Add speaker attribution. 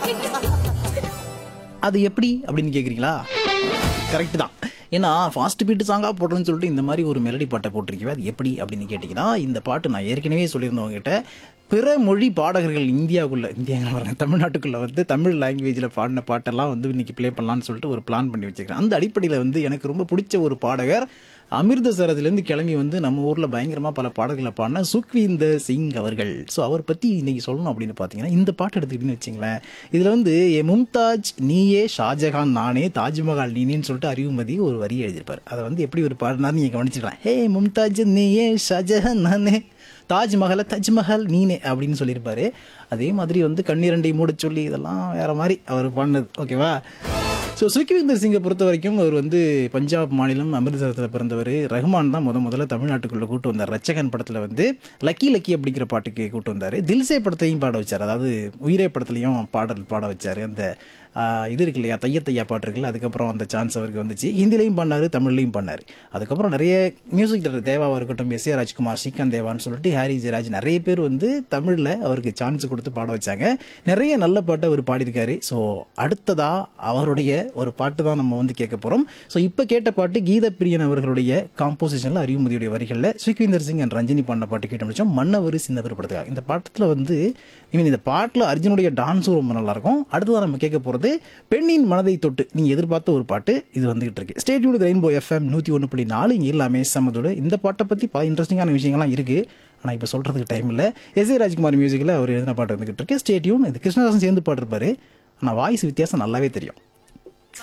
Speaker 1: அது எப்படி அப்படின்னு கேட்குறீங்களா கரெக்ட் தான் ஏன்னா ஃபாஸ்ட் பீட் சாங்காக போடுறேன்னு சொல்லிட்டு இந்த மாதிரி ஒரு மெலடி பாட்டை போட்டிருக்கீங்க அது எப்படி அப்படின்னு கேட்டிங்கன்னா இந்த பாட்டு நான் ஏற்கனவே சொல்லியிருந்தவங்ககிட்ட பிற மொழி பாடகர்கள் இந்தியாவுக்குள்ள இந்தியா பாருங்க தமிழ்நாட்டுக்குள்ளே வந்து தமிழ் லாங்குவேஜில் பாடின பாட்டெல்லாம் வந்து இன்னைக்கு ப்ளே பண்ணலான்னு சொல்லிட்டு ஒரு பிளான் பண்ணி வச்சுக்கிறேன் அந்த அடிப்படையில் வந்து எனக்கு ரொம்ப பிடிச்ச ஒரு பாடகர் அமிர்தசரத்துலேருந்து கிளம்பி வந்து நம்ம ஊரில் பயங்கரமாக பல பாடல்களை பாடின சுக்வீந்தர் சிங் அவர்கள் ஸோ அவர் பற்றி இன்னைக்கு சொல்லணும் அப்படின்னு பார்த்தீங்கன்னா இந்த பாட்டு எடுத்துக்கிட்டீங்கன்னு வச்சுங்களேன் இதில் வந்து ஏ மும்தாஜ் நீயே ஷாஜகான் நானே தாஜ்மஹால் நீனேன்னு சொல்லிட்டு அறிவுமதி ஒரு வரி எழுதியிருப்பார் அதை வந்து எப்படி ஒரு பாடினார் நீங்கள் கவனிச்சிக்கலாம் ஹே மும்தாஜ் நீயே ஷாஜகான் நானே தாஜ்மஹாலை தாஜ்மஹால் நீனே அப்படின்னு சொல்லியிருப்பாரு அதே மாதிரி வந்து கண்ணீரண்டை மூடச் சொல்லி இதெல்லாம் வேற மாதிரி அவர் பாடினது ஓகேவா ஸோ சுக்கிவிந்தர் சிங்கை பொறுத்த வரைக்கும் அவர் வந்து பஞ்சாப் மாநிலம் அமிர்தசரத்தில் பிறந்தவர் ரஹ்மான் தான் முத முதல்ல தமிழ்நாட்டுக்குள்ளே கூட்டு வந்தார் ரச்சகன் படத்தில் வந்து லக்கி லக்கி அப்படிங்கிற பாட்டுக்கு கூட்டு வந்தார் தில்சே படத்தையும் பாட வச்சார் அதாவது உயிரே படத்துலையும் பாடல் பாட வச்சார் அந்த ஆஹ், இது இருக்கு இல்லையா தைய தையா பாட்டு இருக்குல்ல அதுக்கப்புறம் அந்த சான்ஸ் அவருக்கு வந்துச்சு ஹிந்திலையும் பண்ணார் தமிழ்லையும் பண்ணார் அதுக்கப்புறம் நிறைய மியூசிக் டைரக்டர் தேவாவாக இருக்கட்டும் எஸ் ஏ ராஜ்குமார் ஸ்ரீகாந்த் தேவான்னு சொல்லிட்டு ஹாரி ஜெயராஜ் நிறைய பேர் வந்து தமிழில் அவருக்கு சான்ஸ் கொடுத்து பாட வச்சாங்க நிறைய நல்ல பாட்டு அவர் பாடியிருக்காரு ஸோ அடுத்ததா அவருடைய ஒரு பாட்டு தான் நம்ம வந்து கேட்க போகிறோம் ஸோ இப்போ கேட்ட பாட்டு கீத பிரியன் அவர்களுடைய காம்போசிஷனில் அறிவுமதியுடைய வரிகளில் சுக்வீந்தர் சிங் அண்ட் ரஞ்சினி பாடின பாட்டு கேட்டு முடிச்சோம் மன்னவர் சின்னவர் படத்துக்காக இந்த பாட்டத்தில் வந்து இவன் இந்த பாட்டில் அர்ஜுனுடைய டான்ஸும் ரொம்ப நல்லா இருக்கும் அடுத்ததான் நம்ம கேட்க போகிறது பெண்ணின் மனதை தொட்டு நீங்கள் எதிர்பார்த்த ஒரு பாட்டு இது வந்துகிட்டு இருக்கு ஸ்டேட்யூட் ரெயின்போ எஃப்எம் நூற்றி ஒன்று புள்ளி நாலு இங்கே எல்லாமே சமத்தோடு இந்த பாட்டை பற்றி பல இன்ட்ரெஸ்டிங்கான விஷயங்கள்லாம் இருக்குது ஆனால் இப்போ சொல்கிறதுக்கு டைம் இல்லை எஸ் ஏ ராஜ்குமார் மியூசிக்கில் அவர் எழுதின பாட்டு வந்துகிட்டு இருக்கு ஸ்டேட்யூன் இது கிருஷ்ணதாசன் சேர்ந்து பாட்டிருப்பாரு ஆனால் வாய்ஸ் வித்தியாசம் நல்லாவே தெரியும்